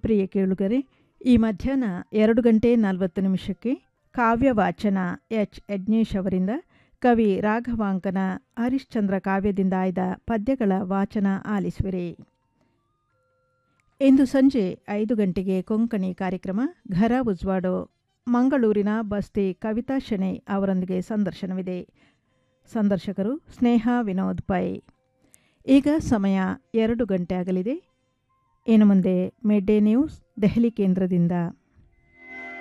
ಪ್ರಿಯ ಕೇಳುಗರೆ ಈ ಮಧ್ಯಾಹ್ನ ಎರಡು ಗಂಟೆ ನಲವತ್ತು ನಿಮಿಷಕ್ಕೆ ಕಾವ್ಯ ವಾಚನ ಎಚ್ ಯಜ್ಞೇಶ್ ಅವರಿಂದ ಕವಿ ರಾಘವಾಂಕನ ಹರಿಶ್ಚಂದ್ರ ಕಾವ್ಯದಿಂದ ಆಯ್ದ ಪದ್ಯಗಳ ವಾಚನ ಆಲಿಸುವಿರಿ ಇಂದು ಸಂಜೆ ಐದು ಗಂಟೆಗೆ ಕೊಂಕಣಿ ಕಾರ್ಯಕ್ರಮ ಘರ ಉಜ್ವಾಡೋ ಮಂಗಳೂರಿನ ಬಸ್ತಿ ಕವಿತಾ ಶೆಣೈ ಅವರೊಂದಿಗೆ ಸಂದರ್ಶನವಿದೆ ಸಂದರ್ಶಕರು ಸ್ನೇಹ ವಿನೋದ್ ಪೈ ಈಗ ಸಮಯ ಎರಡು ಗಂಟೆ ಆಗಲಿದೆ ಇನ್ನು ಮುಂದೆ ಮಿಡ್ ಡೇ ನ್ಯೂಸ್ ದೆಹಲಿ ಕೇಂದ್ರದಿಂದ